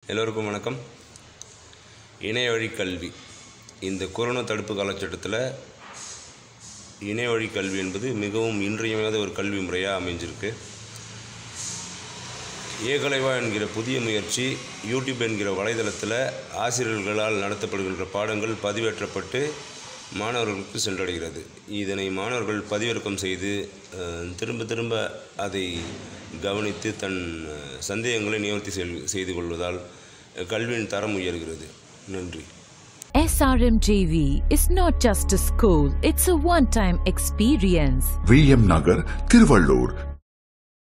எல்லோருக்கும் வணக்கம் இணைய வழி கல்வி இந்த கொரோனா தடுப்பு காலகட்டத்தில் இணைய வழி கல்வி என்பது மிகவும் இன்றியமையாத ஒரு கல்வி முறையாக அமைஞ்சிருக்கு ஏகலைவா என்கிற புதிய முயற்சி யூடியூப் என்கிற வலைதளத்தில் ஆசிரியர்களால் நடத்தப்படுகின்ற பாடங்கள் பதிவேற்றப்பட்டு மாணவர்களுக்கு சென்றடைகிறது இதனை மாணவர்கள் பதிவிறக்கம் செய்து அஹ், திரும்ப திரும்ப அதை கவனித்து தன் அஹ், சந்தேகங்களை நிவர்த்தி செல்- செய்து கொள்வதால் அஹ், கல்வியின் தரம் உயர்கிறது நன்றி SRMJV is not just a school, it's a one time experience. V M Nagar Tiruvallur